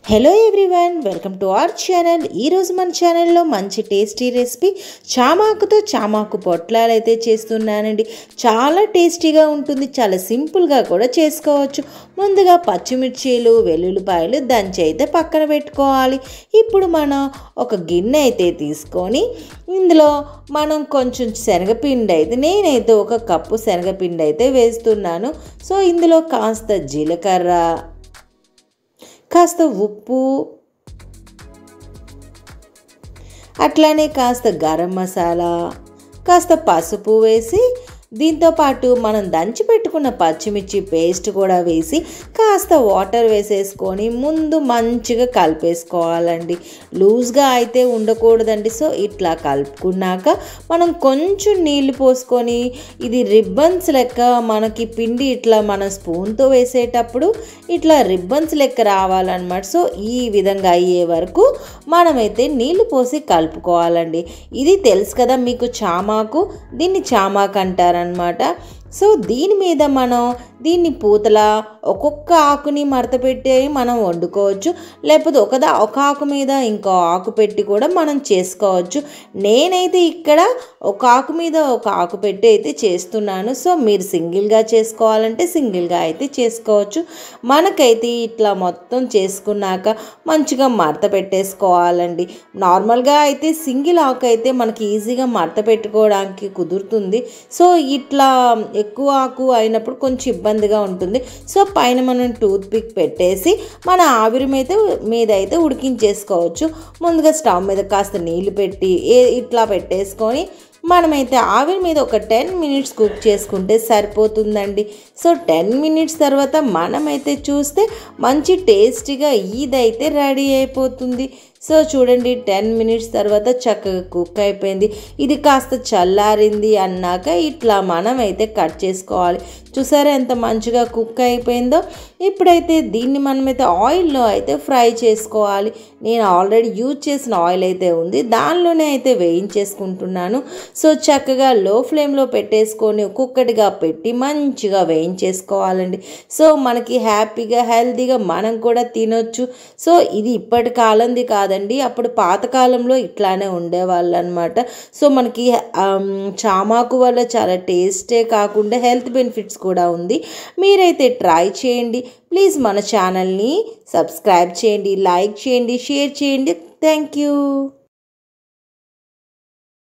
hello everyone welcome to our channel ఈరోజు మన ఛానల్లో మంచి టేస్టీ రెసిపీ చామాకుతో చామాకు పొట్లాలు అయితే చేస్తున్నానండి చాలా టేస్టీగా ఉంటుంది చాలా సింపుల్గా కూడా చేసుకోవచ్చు ముందుగా పచ్చిమిర్చీలు వెల్లుల్లిపాయలు దంచి అయితే పక్కన పెట్టుకోవాలి ఇప్పుడు మనం ఒక గిన్నె అయితే తీసుకొని ఇందులో మనం కొంచెం శనగపిండి అయితే నేనైతే ఒక కప్పు శనగపిండి అయితే వేస్తున్నాను సో ఇందులో కాస్త జీలకర్ర కాస్త ఉప్పు అట్లానే కాస్త గరం మసాలా కాస్త పసుపు వేసి దీంతో పాటు మనం దంచి పెట్టుకున్న పచ్చిమిర్చి పేస్ట్ కూడా వేసి కాస్త వాటర్ వేసేసుకొని ముందు మంచిగా కలిపేసుకోవాలండి లూజ్గా అయితే ఉండకూడదండి సో ఇట్లా కలుపుకున్నాక మనం కొంచెం నీళ్ళు పోసుకొని ఇది రిబ్బన్స్ లెక్క మనకి పిండి ఇట్లా మన స్పూన్తో వేసేటప్పుడు ఇట్లా రిబ్బన్స్ లెక్క రావాలన్నమాట సో ఈ విధంగా అయ్యే వరకు మనమైతే నీళ్లు పోసి కలుపుకోవాలండి ఇది తెలుసు కదా మీకు చామాకు దీన్ని చామాకు అంటారనమాట సో దీని మీద మనం దీన్ని పూతలా ఒక్కొక్క ఆకుని మడత పెట్టి మనం వండుకోవచ్చు లేకపోతే ఒకదా ఒక ఆకు మీద ఇంకో ఆకు పెట్టి కూడా మనం చేసుకోవచ్చు నేనైతే ఇక్కడ ఒక ఆకు మీద ఒక ఆకు పెట్టి అయితే చేస్తున్నాను సో మీరు సింగిల్గా చేసుకోవాలంటే సింగిల్గా అయితే చేసుకోవచ్చు మనకైతే ఇట్లా మొత్తం చేసుకున్నాక మంచిగా మడత పెట్టేసుకోవాలండి నార్మల్గా అయితే సింగిల్ ఆకు అయితే మనకి ఈజీగా మడత పెట్టుకోవడానికి కుదురుతుంది సో ఇట్లా ఎక్కువ ఆకు అయినప్పుడు కొంచెం ఇబ్బందిగా ఉంటుంది సో పైన మనం టూత్ పిక్ పెట్టేసి మన ఆవిరి మీద మీద అయితే ఉడికించేసుకోవచ్చు ముందుగా స్టవ్ మీద కాస్త నీళ్ళు పెట్టి ఏ ఇట్లా పెట్టేసుకొని మనమైతే ఆవిరి మీద ఒక టెన్ మినిట్స్ కుక్ చేసుకుంటే సరిపోతుందండి సో టెన్ మినిట్స్ తర్వాత మనమైతే చూస్తే మంచి టేస్టీగా ఇదైతే రెడీ అయిపోతుంది సో చూడండి టెన్ మినిట్స్ తర్వాత చక్కగా కుక్ అయిపోయింది ఇది కాస్త చల్లారింది అన్నాక ఇట్లా మనం అయితే కట్ చేసుకోవాలి చూసారా ఎంత మంచిగా కుక్ అయిపోయిందో ఇప్పుడైతే దీన్ని మనమైతే ఆయిల్లో అయితే ఫ్రై చేసుకోవాలి నేను ఆల్రెడీ యూజ్ చేసిన ఆయిల్ అయితే ఉంది దానిలోనే అయితే వేయించేసుకుంటున్నాను సో చక్కగా లో ఫ్లేమ్లో పెట్టేసుకొని ఒక్కొక్కటిగా పెట్టి మంచిగా వేయించేసుకోవాలండి సో మనకి హ్యాపీగా హెల్తీగా మనం కూడా తినొచ్చు సో ఇది ఇప్పటి కాలంది కాదండి అప్పుడు పాతకాలంలో ఇట్లానే ఉండేవాళ్ళు అనమాట సో మనకి చామాకు వల్ల చాలా టేస్టే కాకుండా హెల్త్ బెనిఫిట్స్ కూడా ఉంది మీరైతే ట్రై చేయండి ప్లీజ్ మన ఛానల్ని సబ్స్క్రైబ్ చేయండి లైక్ చేయండి షేర్ చేయండి థ్యాంక్ యూ